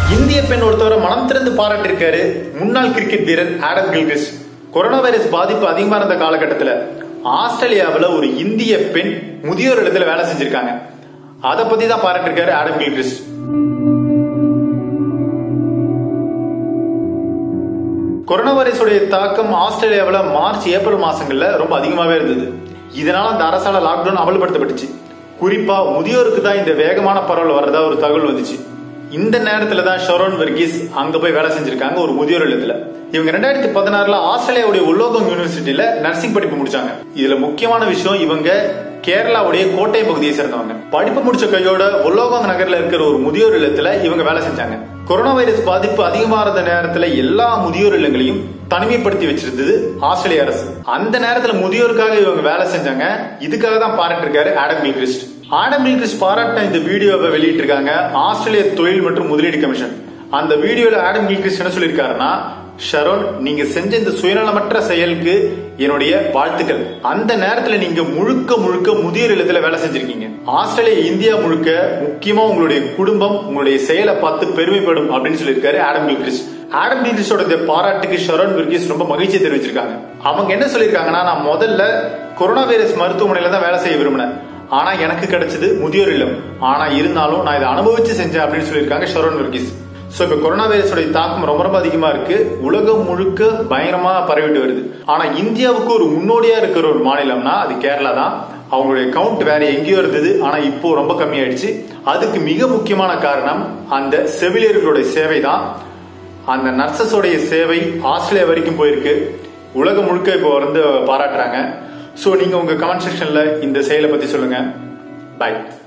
இந்திய பெண் ஒருத்தவரை மனம் திறந்து பாராட்டியிருக்காரு முன்னாள் கிரிக்கெட் வீரர் ஆடம் கில்கிறிஸ்ட் கொரோனா வைரஸ் பாதிப்பு அதிகமா இருந்த காலகட்டத்தில் ஆஸ்திரேலியாவில் ஒரு இந்திய பெண் முதியோர் இடத்துல வேலை செஞ்சிருக்காங்க அதை பத்தி தான் பாராட்டியிருக்காரு ஆடம் கில்கிறிஸ்ட் கொரோனா வைரஸுடைய தாக்கம் ஆஸ்திரேலியாவில் மார்ச் ஏப்ரல் மாசங்கள்ல ரொம்ப அதிகமாவே இருந்தது இதனால அந்த அரசால லாக்டவுன் அமல்படுத்தப்பட்டுச்சு குறிப்பா முதியோருக்கு தான் இந்த வேகமான பரவல் வர்றதா ஒரு தகவல் வந்துச்சு இந்த நேரத்துல தான் ஷரோன் வர்கீஸ் அங்க போய் வேலை செஞ்சிருக்காங்க ஒரு முதியோர் இல்லத்துல இவங்க ரெண்டாயிரத்தி பதினாறுல ஆஸ்திரேலியாவுடைய உலோகம் யூனிவர்சிட்டியில நர்சிங் படிப்பு முடிச்சாங்க இதுல முக்கியமான விஷயம் இவங்க கேரளாவுடைய கோட்டை பகுதியை சேர்ந்தவங்க படிப்பு முடிச்ச கையோட உலோகம் நகர்ல இருக்கிற ஒரு முதியோர் இல்லத்துல இவங்க வேலை செஞ்சாங்க கொரோனா வைரஸ் பாதிப்பு அதிகமா இருந்த நேரத்துல எல்லா முதியோர் இல்லங்களையும் தனிமைப்படுத்தி வச்சிருந்தது ஆஸ்திரேலிய அரசு அந்த நேரத்துல முதியோருக்காக இவங்க வேலை செஞ்சாங்க இதுக்காக தான் பாராட்டிருக்காரு ஆடம் கில்கிறிஸ்ட் ஆடம் கில்கிறிஸ்ட் பாராட்டின இந்த வீடியோவை வெளியிட்டிருக்காங்க ஆஸ்திரேலிய தொழில் மற்றும் முதலீடு கமிஷன் அந்த வீடியோல ஆடம் கில்கிறிஸ்ட் என்ன சொல்லியிருக்காருன்னா ஷரோன் நீங்க செஞ்ச இந்த சுயநலமற்ற செயலுக்கு என்னுடைய வாழ்த்துக்கள் அந்த நேரத்துல நீங்க முழுக்க முழுக்க முதியோர் இல்லத்துல வேலை செஞ்சிருக்கீங்க ஆஸ்திரேலியா இந்தியா முழுக்க முக்கியமா உங்களுடைய குடும்பம் உங்களுடைய செயலை பார்த்து பெருமைப்படும் அப்படின்னு சொல்லியிருக்காரு ஆடம் கில்கிறிஸ்ட் ஆடம் கில்கிறிஸ்டோட இந்த பாராட்டுக்கு ஷரோன் விர்கிஸ் ரொம்ப மகிழ்ச்சி தெரிவிச்சிருக்காங்க அவங்க என்ன சொல்லியிருக்காங்கன்னா நான் முதல்ல கொரோனா வைரஸ் மருத்துவமனையில தான் வேலை செய்ய விரும்பினேன் ஆனா எனக்கு கிடைச்சது முதியோர் இல்லம் ஆனா இருந்தாலும் நான் இதை அனுபவிச்சு செஞ்சேன் அப்படின்னு சொல்லியிருக்காங்க ஷரோன் விர்கிஸ் சோ இப்ப கொரோனா வைரஸோட தாக்கம் ரொம்ப ரொம்ப அதிகமா இருக்கு உலகம் முழுக்க பயங்கரமா பரவிட்டு வருது ஆனா இந்தியாவுக்கு ஒரு முன்னோடியா இருக்கிற ஒரு மாநிலம்னா அது கேரளா தான் அவங்களுடைய கவுண்ட் வேற எங்கேயோ இருந்தது ஆனா இப்போ ரொம்ப கம்மியாயிடுச்சு அதுக்கு மிக முக்கியமான காரணம் அந்த செவிலியர்களுடைய சேவை தான் அந்த நர்சஸோடைய சேவை ஆஸ்திரேலியா வரைக்கும் போயிருக்கு உலகம் முழுக்க இப்போ வந்து பாராட்டுறாங்க ஸோ நீங்க உங்க கமெண்ட் செக்ஷன்ல இந்த செயலை பத்தி சொல்லுங்க பாய்